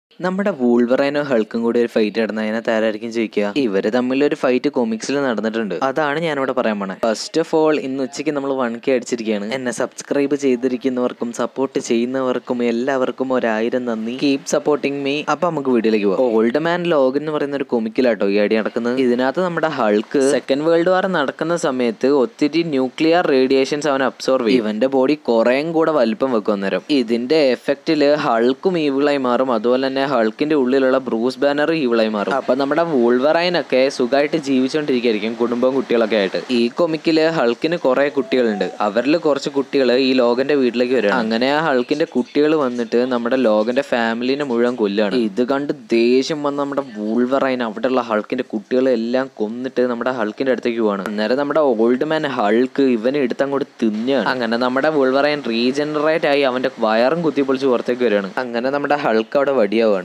നമ്മുടെ വൂൾവറൈനോ ഹൾക്കും കൂടി ഒരു ഫൈറ്റ് നടന്ന അതിനകത്ത് ആരായിരിക്കും ജയിക്കുക ഇവര് തമ്മിൽ ഒരു ഫൈറ്റ് കൊമിക്സിൽ നടന്നിട്ടുണ്ട് അതാണ് ഞാനിവിടെ പറയാൻ പോണേ ഫസ്റ്റ് ഓഫ് ഓൾ ഇന്ന് ഉച്ചയ്ക്ക് നമ്മൾ വൺ കെ അടിച്ചിരിക്കുകയാണ് എന്നെ സബ്സ്ക്രൈബ് ചെയ്തിരിക്കുന്നവർക്കും സപ്പോർട്ട് ചെയ്യുന്നവർക്കും എല്ലാവർക്കും ഒരായിരം നന്ദി കീപ് സപ്പോർട്ടിങ് മീ അപ്പൊ നമുക്ക് വീഡിയോയിലേക്ക് പോകാം ഓൾഡ് മാൻ ലോഗ് എന്ന് പറയുന്ന ഒരു കൊമിക്കിലാട്ടോ ഈ അടി നടക്കുന്നത് ഇതിനകത്ത് നമ്മുടെ ഹൾക്ക് സെക്കൻഡ് വേൾഡ് വാർ നടക്കുന്ന സമയത്ത് ഒത്തിരി ന്യൂക്ലിയർ റേഡിയേഷൻസ് അവൻ അബ്സോർവ് ചെയ്യും ഇവന്റെ ബോഡി കുറേയും കൂടെ വലിപ്പം വെക്കും അന്നേരം ഇതിന്റെ എഫക്റ്റില് ഹൾക്കും ഈവിളായി മാറും അതുപോലെ തന്നെ ഹൾക്കിന്റെ ഉള്ളിലുള്ള ബ്രൂസ് ബാനർ ഈവിളായി മാറും അപ്പൊ നമ്മുടെ വൂൾവറൈനൊക്കെ സുഖമായിട്ട് ജീവിച്ചുകൊണ്ടിരിക്കുകയായിരിക്കും കുടുംബവും കുട്ടികളൊക്കെ ആയിട്ട് ഈ കൊമിക്കില് ഹൾക്കിന് കുറെ കുട്ടികളുണ്ട് അവരിൽ കുറച്ച് കുട്ടികൾ ഈ ലോകന്റെ വീട്ടിലേക്ക് വരും അങ്ങനെ ആ ഹൾക്കിന്റെ കുട്ടികൾ വന്നിട്ട് നമ്മുടെ ലോകന്റെ ഫാമിലിനെ മുഴുവൻ കൊല്ലാണ് ഇത് കണ്ട് ദേഷ്യം വന്ന് നമ്മുടെ വൂൾവറൈൻ അവിടെയുള്ള ഹൾക്കിന്റെ കുട്ടികളെ എല്ലാം കൊന്നിട്ട് നമ്മുടെ ഹൾക്കിന്റെ അടുത്തേക്ക് പോവാണ് അന്നേരം നമ്മുടെ ഓൾഡ് മാൻ ഹൾക്ക് ഇവനെ എടുത്തങ്ങോട്ട് തിന്നാണ് അങ്ങനെ നമ്മുടെ വൂൾവറൈൻ റീജനറേറ്റ് ആയി അവന്റെ വയറും കുത്തിപ്പൊളിച്ച് പുറത്തേക്ക് വരികയാണ് അങ്ങനെ നമ്മുടെ ഹൾക്ക് അവിടെ വടിയാവുക